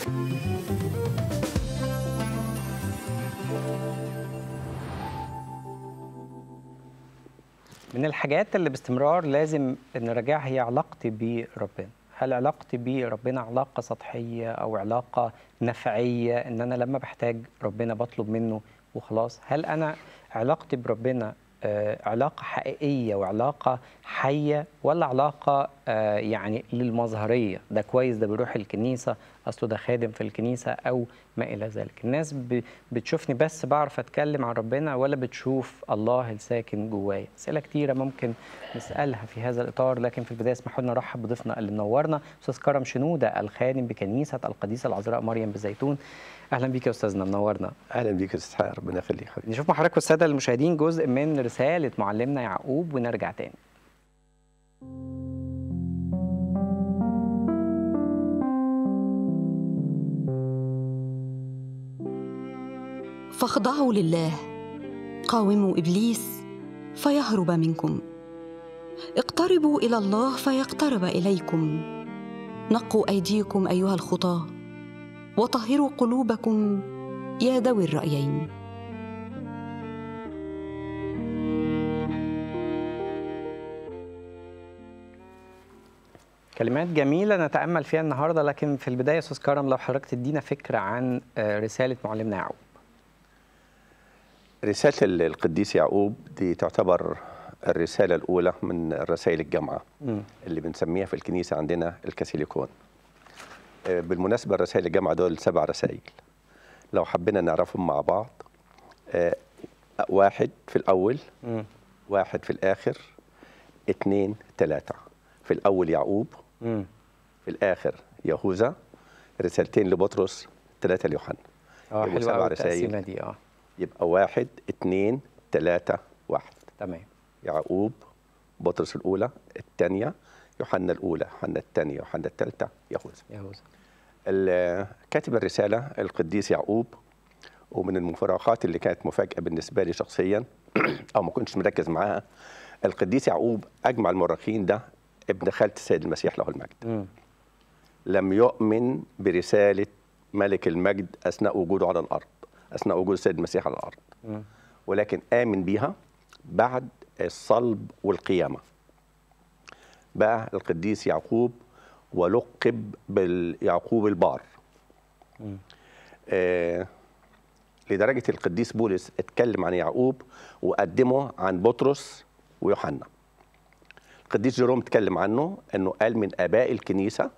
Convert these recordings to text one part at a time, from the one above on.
من الحاجات اللي باستمرار لازم نراجعها هي علاقتي بربنا هل علاقتي بربنا علاقة سطحية أو علاقة نفعية إن أنا لما بحتاج ربنا بطلب منه وخلاص هل أنا علاقتي بربنا آه، علاقة حقيقية وعلاقة حية ولا علاقة آه، يعني للمظهرية ده كويس ده بيروح الكنيسة أصله ده خادم في الكنيسة أو ما إلى ذلك الناس ب- بتشوفني بس بعرف أتكلم عن ربنا ولا بتشوف الله الساكن جوايا أسئلة كتيرة ممكن نسألها في هذا الإطار لكن في البداية اسمحوا لنا نرحب بضيفنا اللي منورنا أستاذ كرم شنودة الخادم بكنيسة القديسة العذراء مريم بالزيتون أهلا بيك يا أستاذنا منورنا اهلا بيك يا استاذ حق ربنا يخليك حبيبي نشوف مع حضرتك والساده المشاهدين جزء من رساله معلمنا يعقوب ونرجع تاني فاخضعوا لله قاوموا ابليس فيهرب منكم اقتربوا الى الله فيقترب اليكم نقوا ايديكم ايها الخطاه وطهروا قلوبكم يا ذوي الرايين كلمات جميله نتامل فيها النهارده لكن في البدايه يا استاذ كرم لو حضرتك تدينا فكره عن آه، رساله معلمنا يعقوب رساله ال- القديس يعقوب دي تعتبر الرساله الاولى من رسائل الجامعه مم. اللي بنسميها في الكنيسه عندنا الكاثوليكون آه، بالمناسبه رسائل الجامعه دول سبع رسائل لو حبينا نعرفهم مع بعض آه، واحد في الاول مم. واحد في الاخر اتنين تلاته في الاول يعقوب مم. في الاخر يهوذا رسالتين لبطرس ثلاثه ليوحنا اه يبقوا حلوه سبع قوي رسائل. التقسيمه دي اه يبقى واحد اتنين تلاتة واحد تمام يعقوب بطرس الأولى الثانية يوحنا الأولى يوحنا الثانية يوحنا الثالثة يهوذا يهوذا ال- كاتب الرسالة القديس يعقوب ومن المفارقات اللي كانت مفاجأة بالنسبة لي شخصيا أو ما كنتش مركز معاها القديس يعقوب أجمع المؤرخين ده ابن خالة السيد المسيح له المجد مم. لم يؤمن برسالة ملك المجد أثناء وجوده على الأرض أثناء وجود السيد المسيح على الأرض مم. ولكن آمن بيها بعد الصلب والقيامة بقى القديس يعقوب ولقب باليعقوب البار مم. آه لدرجة القديس بولس اتكلم عن يعقوب وقدمه عن بطرس ويوحنا القديس جيروم اتكلم عنه انه قال من اباء الكنيسه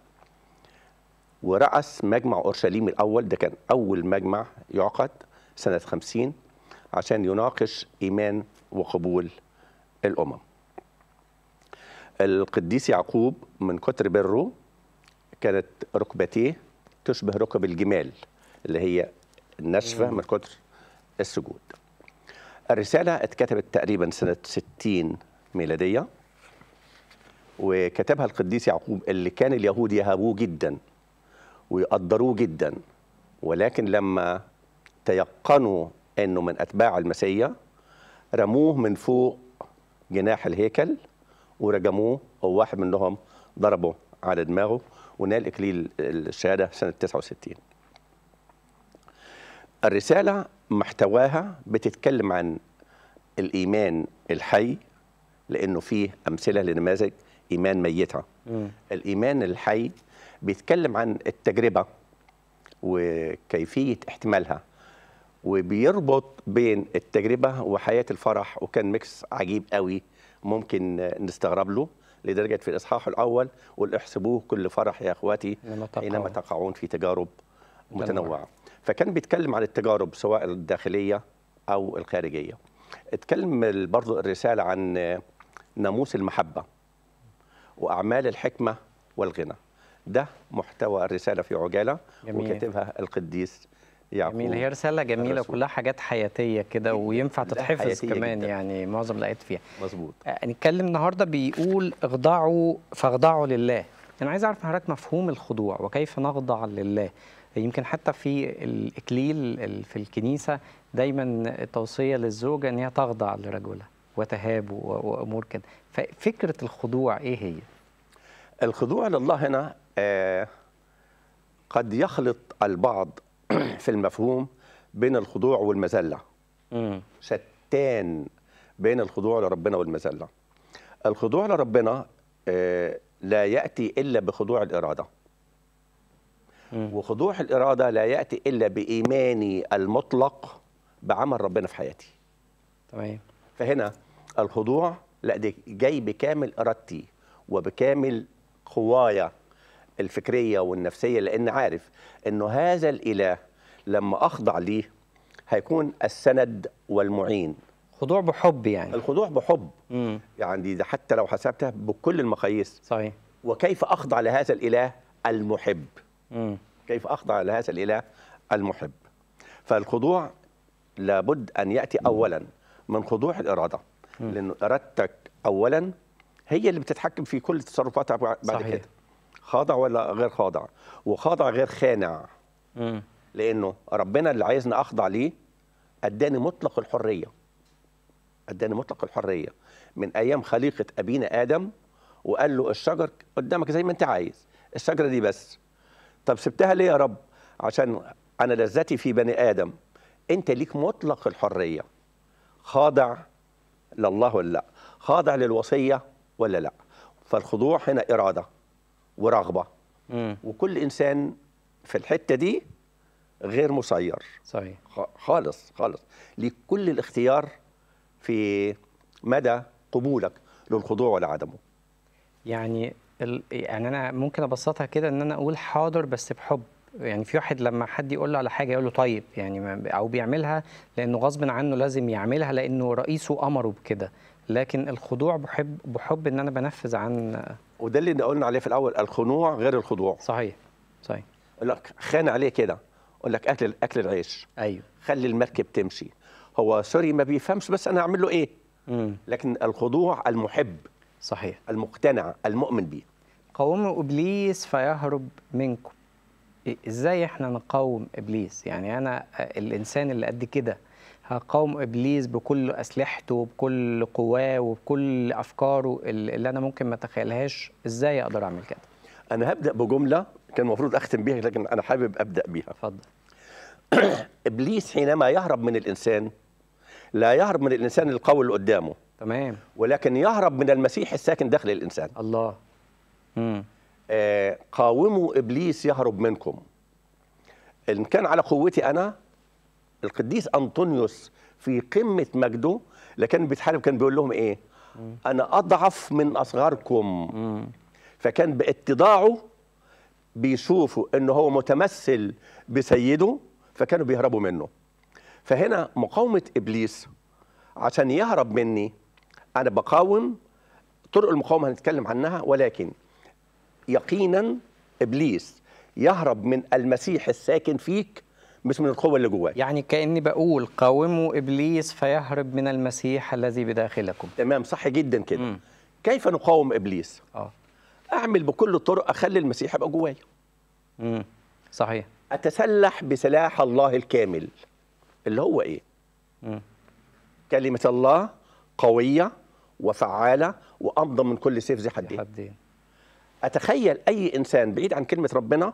ورأس مجمع اورشليم الاول ده كان اول مجمع يعقد سنه 50 عشان يناقش ايمان وقبول الامم. القديس يعقوب من كتر بره كانت ركبتيه تشبه ركب الجمال اللي هي الناشفه من كتر السجود. الرساله اتكتبت تقريبا سنه 60 ميلاديه وكتبها القديس يعقوب اللي كان اليهود يهابوه جدا ويقدروه جدا ولكن لما تيقنوا انه من اتباع المسيح رموه من فوق جناح الهيكل ورجموه وواحد منهم ضربه على دماغه ونال اكليل الشهاده سنه 69 الرساله محتواها بتتكلم عن الايمان الحي لانه فيه امثله لنماذج ايمان ميته مم. الايمان الحي بيتكلم عن التجربه وكيفيه احتمالها وبيربط بين التجربه وحياه الفرح وكان ميكس عجيب قوي ممكن نستغرب له لدرجه في الاصحاح الاول قل احسبوه كل فرح يا اخواتي إنما تقعون. حينما تقعون في تجارب متنوعة. متنوعه فكان بيتكلم عن التجارب سواء الداخليه او الخارجيه اتكلم برضو الرساله عن ناموس المحبه واعمال الحكمه والغنى ده محتوى الرساله في عجاله جميل. وكاتبها القديس يعقوب جميل هي رساله جميله الرسول. وكلها حاجات حياتيه كده وينفع كلها تتحفظ حياتية كمان جداً. يعني معظم الايات فيها مظبوط آه، نتكلم النهارده بيقول اخضعوا فاخضعوا لله انا عايز اعرف من حضرتك مفهوم الخضوع وكيف نخضع لله يمكن حتى في الاكليل ال- في الكنيسه دايما التوصيه للزوجه ان هي تخضع لرجلها وتهاب و- وامور كده ففكره الخضوع ايه هي الخضوع لله هنا آه قد يخلط البعض في المفهوم بين الخضوع والمذله مم. شتان بين الخضوع لربنا والمذله الخضوع لربنا آه، لا ياتي الا بخضوع الاراده مم. وخضوع الاراده لا ياتي الا بايماني المطلق بعمل ربنا في حياتي تمام فهنا الخضوع لا دي جاي بكامل ارادتي وبكامل قوايا الفكريه والنفسيه لان عارف انه هذا الاله لما اخضع ليه هيكون السند والمعين خضوع بحب يعني الخضوع بحب مم. يعني ده حتى لو حسبتها بكل المقاييس صحيح وكيف اخضع لهذا الاله المحب مم. كيف اخضع لهذا الاله المحب فالخضوع لابد ان ياتي اولا من خضوع الاراده لانه ارادتك اولا هي اللي بتتحكم في كل تصرفاتك بعد صحيح. كده خاضع ولا غير خاضع وخاضع غير خانع مم. لانه ربنا اللي عايزني اخضع ليه اداني مطلق الحريه اداني مطلق الحريه من ايام خليقه ابينا ادم وقال له الشجر قدامك زي ما انت عايز الشجره دي بس طب سبتها ليه يا رب عشان انا لذتي في بني ادم انت ليك مطلق الحريه خاضع لله ولا لا خاضع للوصيه ولا لا فالخضوع هنا اراده ورغبه مم. وكل انسان في الحته دي غير مسير صحيح خ- خالص خالص ليك كل الاختيار في مدى قبولك للخضوع ولا عدمه يعني ال... يعني انا ممكن ابسطها كده ان انا اقول حاضر بس بحب يعني في واحد لما حد يقول له على حاجه يقول له طيب يعني ما... او بيعملها لانه غصب عنه لازم يعملها لانه رئيسه امره بكده لكن الخضوع بحب بحب ان انا بنفذ عن وده اللي قلنا عليه في الاول الخنوع غير الخضوع صحيح صحيح يقول لك خان عليه كده يقول لك اكل اكل العيش ايوه خلي المركب تمشي هو سوري ما بيفهمش بس انا اعمل له ايه امم لكن الخضوع المحب صحيح المقتنع المؤمن بيه قوموا ابليس فيهرب منكم إيه- ازاي احنا نقاوم ابليس يعني انا آه، الانسان اللي قد كده هقاوم ابليس بكل اسلحته بكل قواه وبكل افكاره اللي اللي انا ممكن ما اتخيلهاش ازاي اقدر اعمل كده انا هبدا بجمله كان المفروض اختم بيها لكن انا حابب ابدا بيها اتفضل ابليس حينما يهرب من الانسان لا يهرب من الانسان القوي اللي قدامه تمام ولكن يهرب من المسيح الساكن داخل الانسان الله امم آه قاوموا ابليس يهرب منكم ان كان على قوتي انا القديس انطونيوس في قمه مجده لكن بيتحارب كان بيقول لهم ايه انا اضعف من اصغركم امم فكان باتضاعه بيشوفوا انه هو متمثل بسيده فكانوا بيهربوا منه فهنا مقاومه ابليس عشان يهرب مني انا بقاوم طرق المقاومه هنتكلم عنها ولكن يقينا ابليس يهرب من المسيح الساكن فيك مش من القوه اللي جواك يعني كاني بقول قاوموا ابليس فيهرب من المسيح الذي بداخلكم تمام صح جدا كده مم. كيف نقاوم ابليس اه اعمل بكل الطرق اخلي المسيح يبقى جوايا امم صحيح اتسلح بسلاح الله الكامل اللي هو ايه امم كلمه الله قويه وفعاله وامضى من كل سيف ذي حدين حدين اتخيل اي انسان بعيد عن كلمه ربنا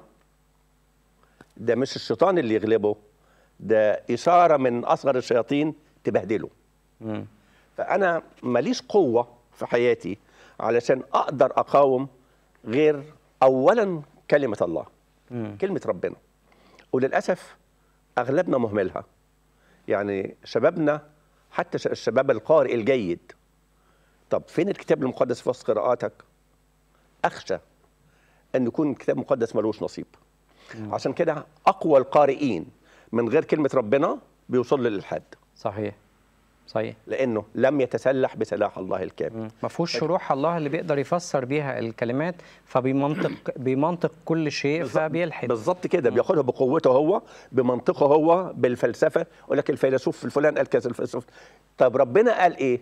ده مش الشيطان اللي يغلبه ده اشاره من اصغر الشياطين تبهدله امم فانا ماليش قوه في حياتي علشان اقدر اقاوم غير اولا كلمه الله امم كلمه ربنا وللاسف اغلبنا مهملها يعني شبابنا حتى ش- الشباب القارئ الجيد طب فين الكتاب المقدس في وسط قراءاتك اخشى ان يكون الكتاب المقدس ملوش نصيب عشان كده اقوى القارئين من غير كلمه ربنا بيوصل للالحاد صحيح صحيح لانه لم يتسلح بسلاح الله الكامل مم. ما فيهوش شروح الله اللي بيقدر يفسر بيها الكلمات فبيمنطق بيمنطق كل شيء فبيلحد بالظبط كده بياخدها بقوته هو بمنطقه هو بالفلسفه يقول لك الفيلسوف الفلان قال كذا الفيلسوف طب ربنا قال ايه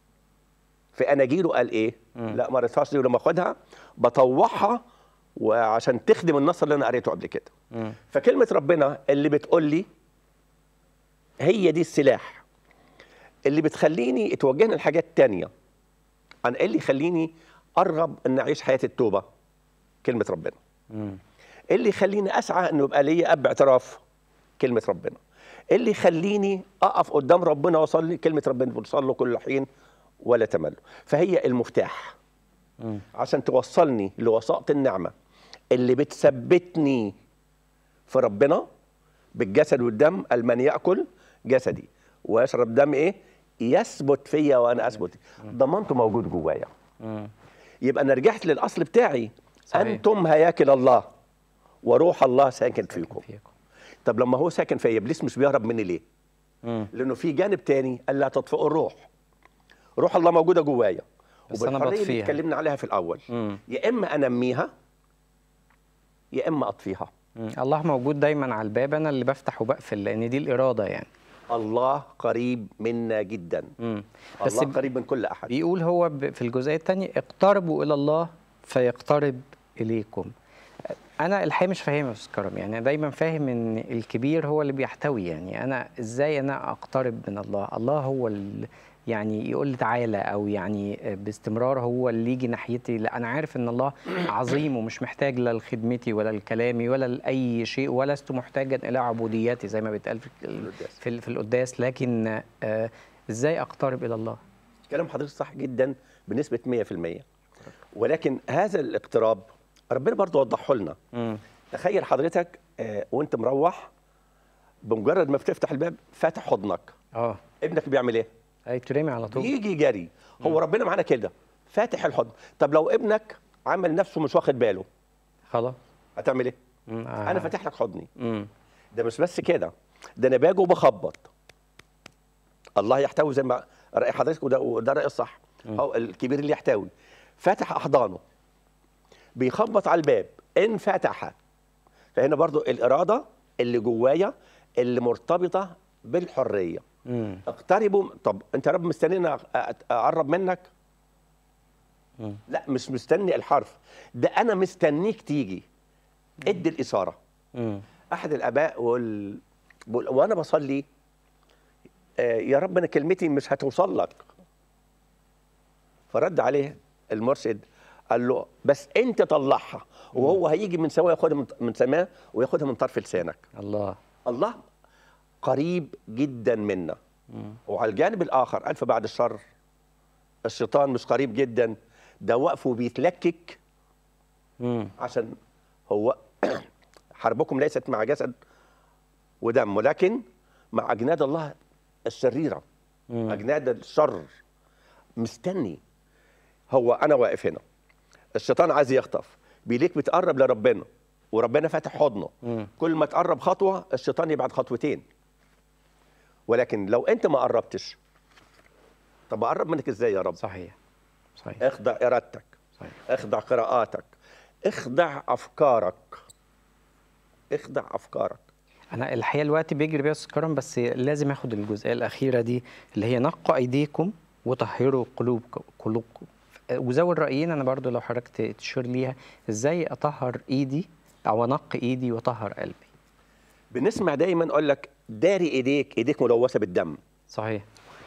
في اناجيله قال ايه لا ما قريتهاش دي ولما اخدها بطوعها وعشان تخدم النص اللي انا قريته قبل كده مم. فكلمه ربنا اللي بتقول لي هي دي السلاح اللي بتخليني توجهني لحاجات تانية عن ايه اللي يخليني ارغب ان اعيش حياه التوبه كلمه ربنا مم. إيه اللي يخليني اسعى انه يبقى لي اب اعتراف كلمه ربنا إيه اللي يخليني اقف قدام ربنا واصلي كلمه ربنا بتصلي له كل حين ولا تمل فهي المفتاح مم. عشان توصلني لوساطة النعمة اللي بتثبتني في ربنا بالجسد والدم المن يأكل جسدي ويشرب دم ايه يثبت فيا وانا اثبت ضمانته موجود جوايا مم. يبقى انا رجعت للاصل بتاعي صحيح. انتم هياكل الله وروح الله ساكن فيكم فيكم طب لما هو ساكن فيا ابليس مش بيهرب مني ليه مم. لانه في جانب تاني الا تطفئوا الروح روح الله موجوده جوايا بس أنا وبالحريه اللي بطفيها. اتكلمنا عليها في الاول مم. يا اما انميها يا اما اطفيها مم. الله موجود دايما على الباب انا اللي بفتح وبقفل لان دي الاراده يعني الله قريب منا جدا مم. بس الله ب- قريب من كل احد بيقول هو ب- في الجزئيه الثانيه اقتربوا الى الله فيقترب اليكم انا الحقيقه مش فاهمها يا استاذ كرم يعني دايما فاهم ان الكبير هو اللي بيحتوي يعني انا ازاي انا اقترب من الله الله هو ال يعني يقول لي تعالى او يعني باستمرار هو اللي يجي ناحيتي لا انا عارف ان الله عظيم ومش محتاج لا لخدمتي ولا لكلامي ولا لاي شيء ولست محتاجا الى عبوديتي زي ما بيتقال في ال- القداس. في, ال- في القداس لكن آه، ازاي اقترب الى الله كلام حضرتك صح جدا بنسبه 100% ولكن هذا الاقتراب ربنا برضه وضحه لنا مم. تخيل حضرتك آه، وانت مروح بمجرد ما بتفتح الباب فاتح حضنك اه ابنك بيعمل ايه اي ترمي على طول بيجي جري هو ربنا معانا كده فاتح الحضن طب لو ابنك عمل نفسه مش واخد باله خلاص هتعمل ايه مم. آه. انا فاتح لك حضني مم. ده مش بس كده ده انا باجي وبخبط الله يحتوي زي ما راي حضرتك وده, وده راي الصح او الكبير اللي يحتوي فاتح احضانه بيخبط على الباب ان فتح فهنا برضو الاراده اللي جوايا اللي مرتبطه بالحريه مم. اقتربوا طب انت يا رب مستنيني أ- أ- اقرب منك مم. لا مش مستني الحرف ده انا مستنيك تيجي ادي الاشاره مم. احد الاباء وال... بقول- وانا بصلي آه، يا رب انا كلمتي مش هتوصل لك فرد عليه المرشد قال له بس انت طلعها وهو هيجي من سماه ياخدها من- من سماه وياخدها من طرف لسانك الله الله قريب جدا منا مم. وعلى الجانب الاخر الف بعد الشر الشيطان مش قريب جدا ده واقفه بيتلكك مم. عشان هو حربكم ليست مع جسد ودم ولكن مع اجناد الله الشريره مم. اجناد الشر مستني هو انا واقف هنا الشيطان عايز يخطف بيليك بتقرب لربنا وربنا فاتح حضنه مم. كل ما تقرب خطوه الشيطان يبعد خطوتين ولكن لو انت ما قربتش طب اقرب منك ازاي يا رب صحيح صحيح اخضع ارادتك صحيح اخضع قراءاتك اخضع افكارك اخضع افكارك انا الحقيقه الوقت بيجري بيا يا استاذ كرم بس لازم اخد الجزئيه الاخيره دي اللي هي نقوا ايديكم وطهروا قلوبكم قلوبكم وذوي الرايين انا برضو لو حضرتك ت- تشير ليها ازاي اطهر ايدي او انقي ايدي واطهر قلبي بنسمع دايما اقول لك داري ايديك ايديك ملوثه بالدم صحيح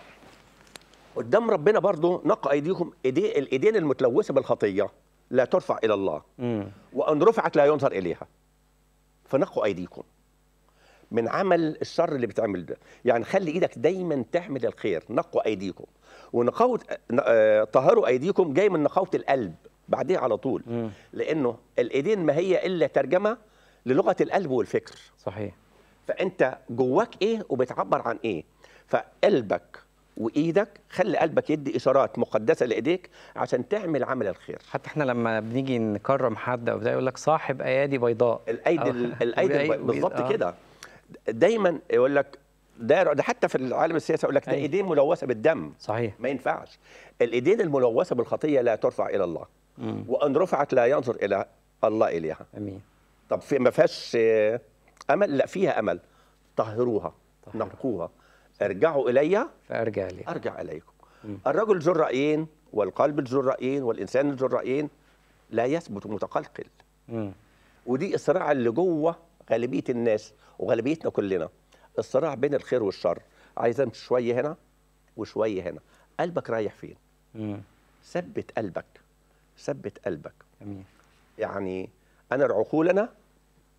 قدام ربنا برضو نقى ايديكم ايدي الايدين المتلوثه بالخطيه لا ترفع الى الله مم. وان رفعت لا ينظر اليها فنقوا ايديكم من عمل الشر اللي بتعمل ده يعني خلي ايدك دايما تعمل الخير نقوا ايديكم ونقاوه آه، طهروا ايديكم جاي من نقاوه القلب بعديه على طول مم. لانه الايدين ما هي الا ترجمه للغه القلب والفكر صحيح فانت جواك ايه وبتعبر عن ايه فقلبك وايدك خلي قلبك يدي اشارات مقدسه لايديك عشان تعمل عمل الخير حتى احنا لما بنيجي نكرم حد او بتاع يقول لك صاحب ايادي بيضاء الايدي أو- الايدي وبأي- بالظبط آه. كده دايما يقول لك ده ده حتى في العالم السياسي يقول لك ده أيوة. ايدين ملوثه بالدم صحيح ما ينفعش الايدين الملوثه بالخطيه لا ترفع الى الله مم. وان رفعت لا ينظر الى الله اليها امين طب في ما فيهاش آه، امل لا فيها امل طهروها طهروها. نقوها ارجعوا الي فارجع لي ارجع اليكم مم. الرجل ذو الرايين والقلب ذو الرايين والانسان ذو الرايين لا يثبت متقلقل مم. ودي الصراع اللي جوه غالبيه الناس وغالبيتنا كلنا الصراع بين الخير والشر عايز امشي شويه هنا وشويه هنا قلبك رايح فين مم. ثبت قلبك ثبت قلبك امين يعني انا عقولنا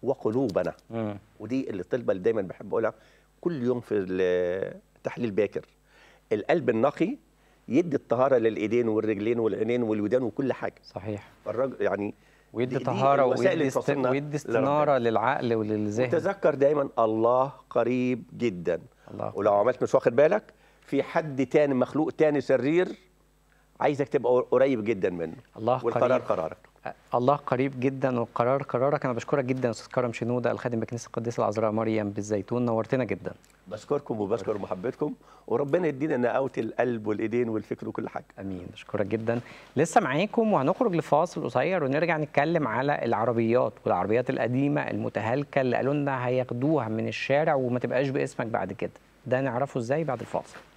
وقلوبنا مم. ودي اللي الطلبه اللي دايما بحب اقولها كل يوم في التحليل باكر القلب النقي يدي الطهاره للايدين والرجلين والعينين والودان وكل حاجه صحيح الراجل يعني ويدي دي- دي طهاره الوسائل اللي ويدي, است... توصلنا ويدي استناره للعقل وللذهن تذكر دايما الله قريب جدا الله ولو عملت مش واخد بالك في حد تاني مخلوق تاني شرير عايزك تبقى قريب جدا منه الله والقرار قريب قرارك الله قريب جدا والقرار قرارك انا بشكرك جدا استاذ كرم شنوده الخادم بكنيسه القديسه العذراء مريم بالزيتون نورتنا جدا بشكركم وبشكر محبتكم وربنا يدينا نقاوة القلب والايدين والفكر وكل حاجه امين بشكرك جدا لسه معاكم وهنخرج لفاصل قصير ونرجع نتكلم على العربيات والعربيات القديمه المتهالكه اللي قالوا لنا هياخدوها من الشارع وما تبقاش باسمك بعد كده ده نعرفه ازاي بعد الفاصل